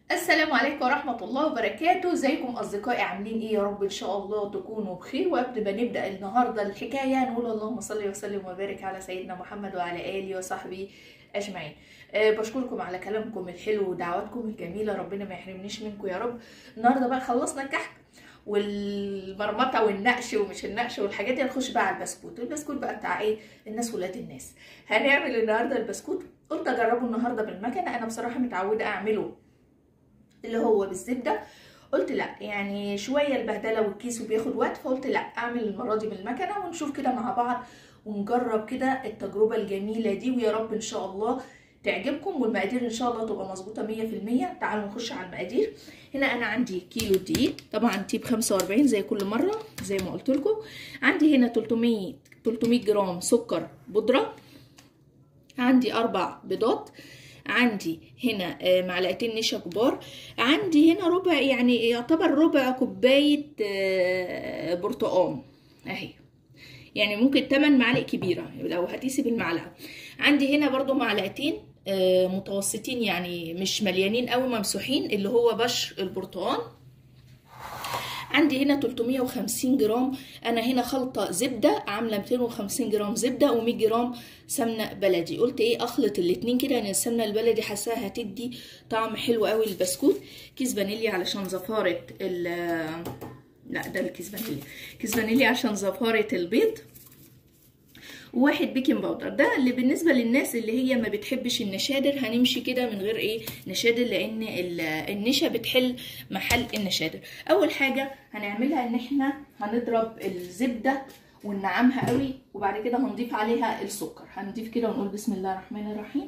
السلام عليكم ورحمة الله وبركاته ازيكم أصدقائي عاملين ايه يا رب إن شاء الله تكونوا بخير وقبل ما نبدأ النهاردة الحكاية نقول اللهم صل وسلم وبارك على سيدنا محمد وعلى آله وصحبه أجمعين أه بشكركم على كلامكم الحلو ودعواتكم الجميلة ربنا ما يحرمنيش منكم يا رب النهاردة بقى خلصنا الكحك والمرمطه والنقش ومش النقش والحاجات دي هنخش بقى على البسكوت البسكوت بقى بتاع ايه الناس ولاد الناس هنعمل النهارده البسكوت قلت اجربه النهارده بالمكنه انا بصراحه متعوده اعمله اللي هو بالزبده قلت لا يعني شويه البهدله والكيس وبياخد وقت فقلت لا اعمل المره دي بالمكنه ونشوف كده مع بعض ونجرب كده التجربه الجميله دي ويا رب ان شاء الله تعجبكم والمقادير ان شاء الله تبقى مظبوطه 100% تعالوا نخش على المقادير هنا انا عندي كيلو دقيق طبعا تيب 45 زي كل مره زي ما قلت لكم عندي هنا 300 300 جرام سكر بودره عندي اربع بيضات عندي هنا معلقتين نشا كبار عندي هنا ربع يعني يعتبر ربع كوبايه برتقال اهي يعني ممكن 8 معالق كبيره لو هتقيسي بالمعلقه عندي هنا برضو معلقتين متوسطين يعني مش مليانين قوي ممسوحين اللي هو بشر البرتقال عندي هنا 350 جرام انا هنا خلطه زبده عامله 250 جرام زبده و100 جرام سمنه بلدي قلت ايه اخلط الاتنين كده ان السمنه البلدي حاساها هتدي طعم حلو قوي للبسكوت كيس فانيليا علشان زفاره ال لا ده الكيس فانيليا كيس فانيليا عشان زفاره البيض وواحد بيكنج باودر ده اللي بالنسبه للناس اللي هي ما بتحبش النشادر هنمشي كده من غير ايه نشادر لان النشا بتحل محل النشادر اول حاجه هنعملها ان احنا هنضرب الزبده وننعمها قوي وبعد كده هنضيف عليها السكر هنضيف كده ونقول بسم الله الرحمن الرحيم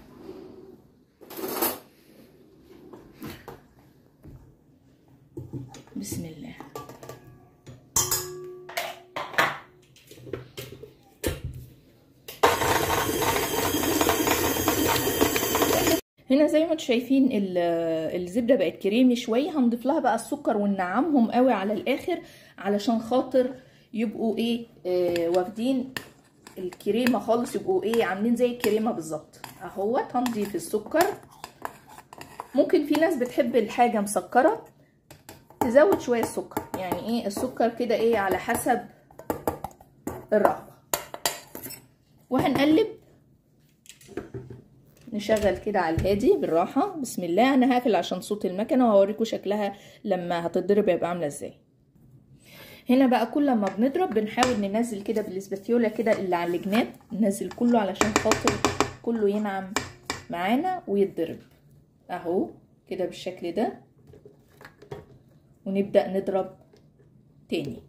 بسم الله هنا زي ما انتم شايفين الزبده بقت كريمي شويه هنضيف لها بقى السكر وننعمهم قوي على الاخر علشان خاطر يبقوا ايه آه واخدين الكريمه خالص يبقوا ايه عاملين زي الكريمه بالظبط اهوت هنضيف السكر ممكن في ناس بتحب الحاجه مسكره تزود شويه السكر يعني ايه السكر كده ايه على حسب الرغبه وهنقلب نشغل كده على الهادي بالراحة بسم الله انا هقفل عشان صوت المكنة وهوريكم شكلها لما هتتضرب هيبقى عاملة ازاي هنا بقى كل ما بنضرب بنحاول ننزل كده بالاسباتيولا كده اللي على الجناب ننزل كله علشان خاطر كله ينعم معانا ويتضرب اهو كده بالشكل ده ونبدأ نضرب تاني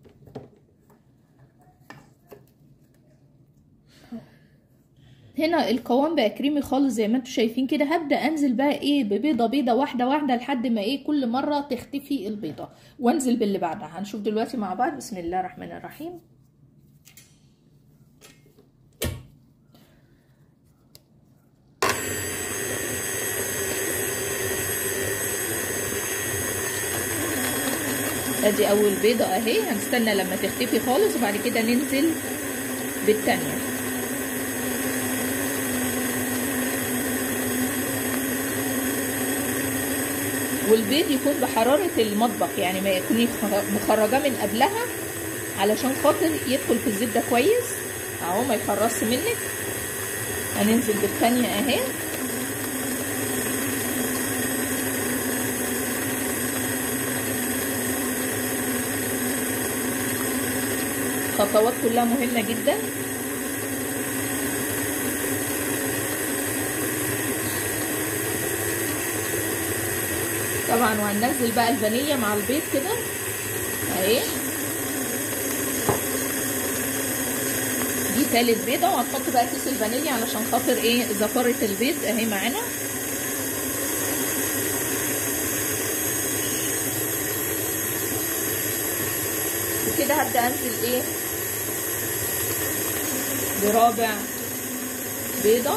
هنا القوام بقى كريمي خالص زي ما انتم شايفين كده هبدا انزل بقى ايه ببيضه بيضه واحده واحده لحد ما ايه كل مره تختفي البيضه وانزل باللي بعدها هنشوف دلوقتي مع بعض بسم الله الرحمن الرحيم ادي اول بيضه اهي هنستنى لما تختفي خالص وبعد كده ننزل بالتانيه والبيض يكون بحرارة المطبخ يعني ما يكون مخرجاه من قبلها علشان خاطر يدخل في الزبدة كويس اهو ما يخرصش منك هننزل بالثانية اهي خطوات كلها مهمة جدا طبعا وهننزل بقى الفانيليا مع البيض كده اهي دي تالت بيضه وهنحط بقى كيس الفانيليا علشان خاطر ايه زفاره البيض اهي معانا وكده هبدا انزل ايه برابع بيضه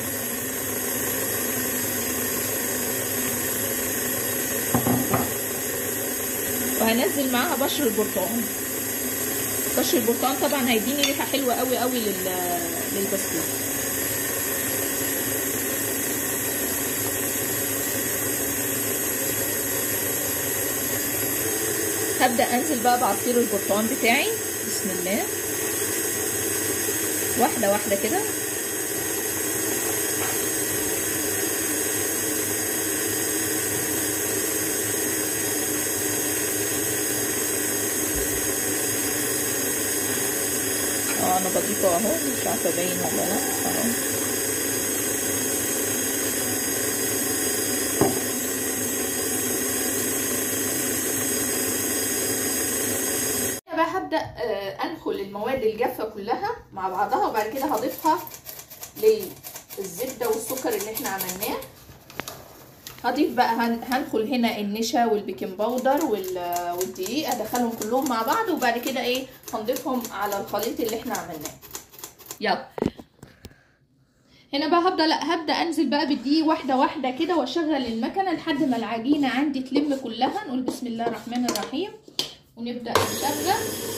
وهنزل معاها بشر البرتقال بشر البرتقال طبعا هيديني ريحه حلوه قوي قوي لل للبسكوت هبدا انزل بقى بعصير البرتقال بتاعي بسم الله واحده واحده كده اه انا بضيفه اهو مش عارفه باين ولا لا اهو بقى هبدا انخل المواد الجافه كلها مع بعضها وبعد كده هضيفها للزبده والسكر اللي احنا عملناه هضيف بقى هنخل هنا النشا والبيكنج باودر والدقيق ادخلهم كلهم مع بعض وبعد كده ايه هنضيفهم على الخليط اللي احنا عملناه يلا هنا بقى هبدا لا هبدا انزل بقى بالدقيق واحده واحده كده واشغل المكنه لحد ما العجينه عندي تلم كلها نقول بسم الله الرحمن الرحيم ونبدا نشغل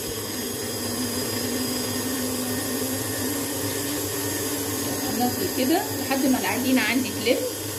انزل كده لحد ما العجينه عندي تلم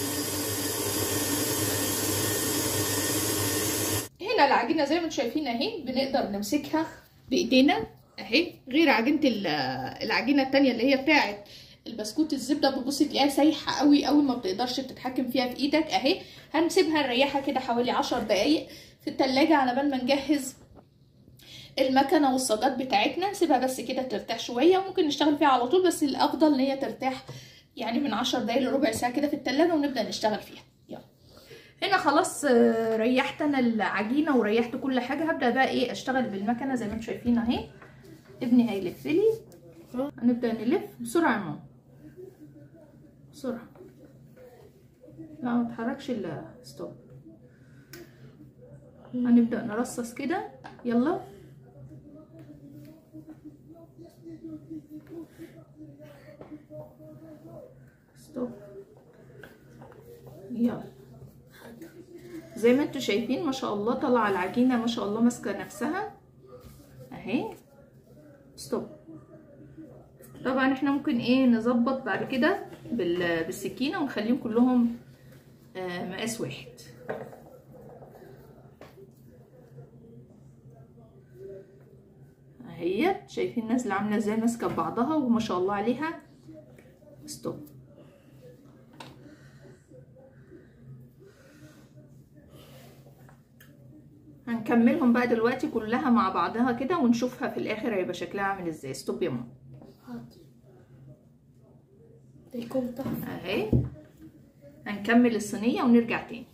هنا العجينه زي ما انتم شايفين اهي بنقدر نمسكها بايدينا اهي غير عجينه العجينه التانية اللي هي بتاعه البسكوت الزبده بتبص تلاقيها سايحه قوي قوي ما بتقدرش تتحكم فيها في ايدك اهي هنسيبها نريحها كده حوالي عشر دقايق في التلاجة على بال ما نجهز المكنه والصاجات بتاعتنا نسيبها بس كده ترتاح شويه وممكن نشتغل فيها على طول بس الافضل ان هي ترتاح يعني من عشر دقايق لربع ساعه كده في التلاجة ونبدا نشتغل فيها يلا هنا خلاص ريحت انا العجينه وريحت كل حاجه هبدا بقى ايه اشتغل بالمكنه زي ما انتم شايفين اهي ابني هيلف لي هنبدا نلف بسرعه يا ماما بسرعه لا ما تحركش الستوب هنبدا نرصص كده يلا ستوب يلا زي ما انتوا شايفين ما شاء الله طلع العجينه ما شاء الله ماسكه نفسها اهي ستوب طبعا احنا ممكن ايه نظبط بعد كده بالسكينه ونخليهم كلهم آه مقاس واحد اهي شايفين نازله عامله ازاي ماسكه ببعضها وما شاء الله عليها ستوب هنكملهم بقى دلوقتي كلها مع بعضها كده ونشوفها في الاخر هيبقى شكلها عامل ازاي ستوب يا ماما يكون تحفه اهي هنكمل الصينيه ونرجع تاني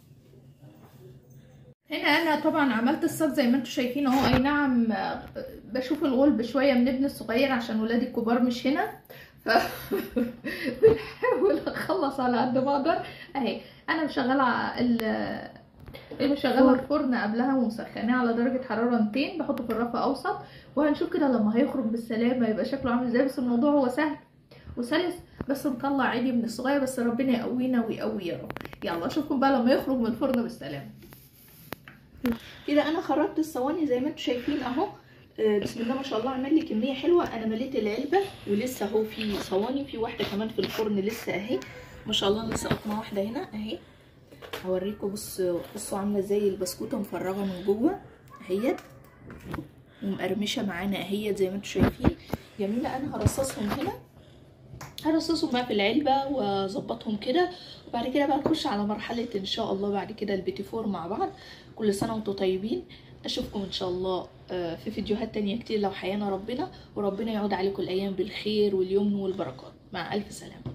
هنا انا طبعا عملت الصاج زي ما انتم شايفين اهو اي نعم بشوف الغلب شويه من ابني الصغير عشان ولادي الكبار مش هنا ف بنحاول اخلص على قد ما اقدر اهي انا مشغله ال مشغله الفرن قبلها ومسخناه على درجه حراره 200 بحطه في الرف اوسط وهنشوف كده لما هيخرج بالسلامه يبقى شكله عامل ازاي بس الموضوع هو سهل وسلس بس نطلع عادي من الصغير بس ربنا يقوينا ويقوي يا رب يلا اشوفكم بقى لما يخرج من الفرن بالسلامه كده انا خرجت الصواني زي ما انتم شايفين اهو بسم الله ما شاء الله عمل لي كميه حلوه انا مليت العلبه ولسه اهو في صواني في واحده كمان في الفرن لسه اهي ما شاء الله لسه قطمه واحده هنا اهي هوريكم بص بصوا عامله زي البسكوته مفرغه من جوه اهيت ومقرمشه معانا اهيت زي ما انتم شايفين جميله انا هرصصهم هنا هرصصهم بقى في العلبه واظبطهم كده وبعد كده بقى نخش على مرحله ان شاء الله بعد كده البيتي فور مع بعض كل سنه وانتم طيبين اشوفكم ان شاء الله في فيديوهات تانية كتير لو حيانا ربنا وربنا يعود عليكم الايام بالخير واليمن والبركات مع الف سلامه